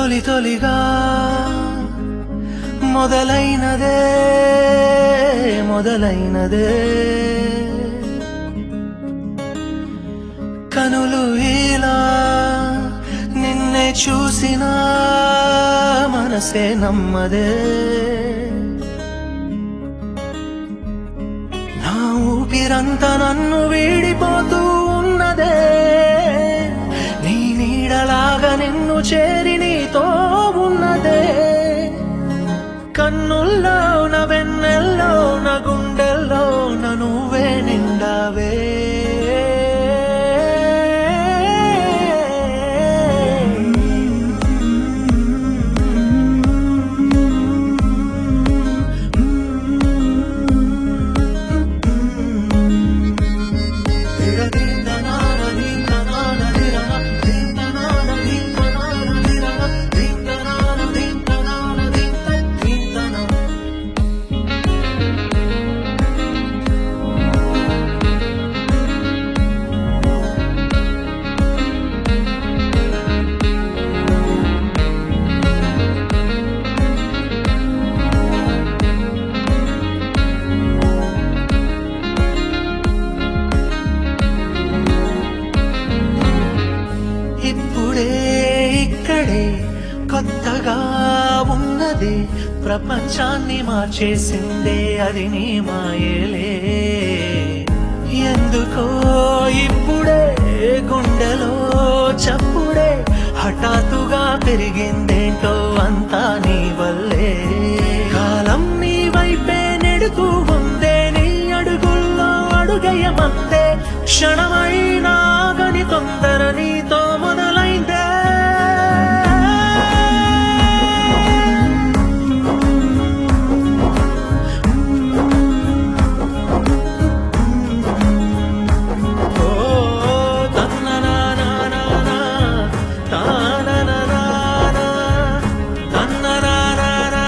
తొలి తొలిగా మొదలైనదే మొదలైనదే కనులు ఇలా నిన్నే చూసిన మనసే నమ్మదే నా ఊపిరంతా నన్ను వీడిపోతూ ఉన్నదే నీ నీడలాగా నిన్ను చేరి నీతో ఉన్నదే కన్నుల్లో నా వెన్నెల్లో నా గుండెల్లో నా నువ్వే నిండావే ఇప్పుడే ఇక్కడే కొత్తగా ఉన్నది ప్రపంచాన్ని మార్చేసిందే అది నీ మాయలే ఎందుకో ఇప్పుడే గుండెలో చప్పుడే హఠాత్తుగా పెరిగిందేంటో అంతా నీ వల్లే కాలం నీ వైపే నెడుతూ ఉందే నీ అడుగుల్లో అడుగయమందే క్షణమైనా గని తొందర నీతో మొదలైందే ఓ తన్ననానానానా, తాననానానా, తన్ననానానానా,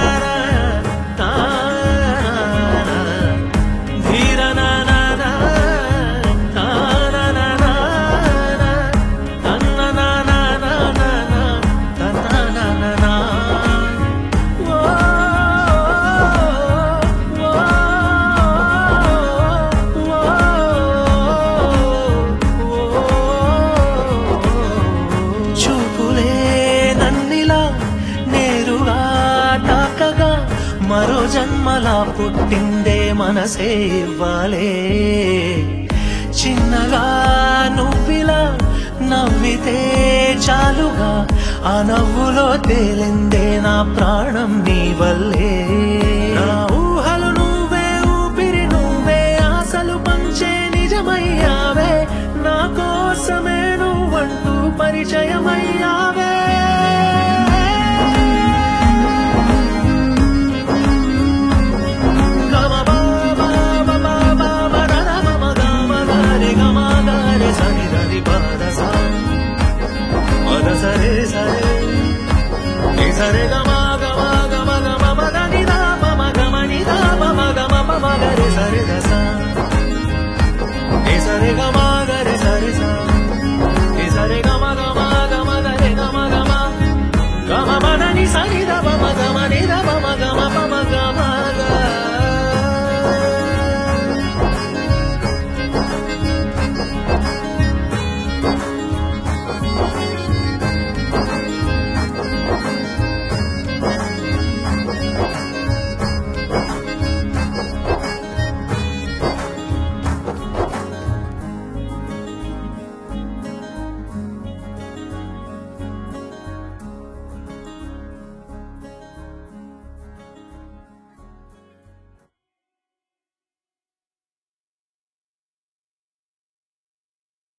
తానానా. ధీరనానానా, తానానానానా, తన్ననానానానా, తన్ననానానా. ఓ, ఓ, చూపులే నన్నిలా నేరుగా తాకగా మరో జన్మలా పుట్టిందే మనసే ఇవ్వాలే చిన్నగా నువ్విలా నవ్వితే చాలుగా ఆ నవ్వులో తేలిందే నా ప్రాణం నీ వల్లే నా ఊహలు నువ్వే ఊపిరి నువ్వే ఆశలు పంచే నిజమయ్యావే నా కోసమే నువ్వంటూ పరిచయమయ్యావే గమ బాబా బాబా బాబా రర మమ గమ గరి గమ గరి సరి ధరి పద సా పద సరే సరే ని సరే గమ గమ గమ గమ పద ని దా మమ గమ ని దా మమ గమ మమ గరి సరే దస ని సరే గమ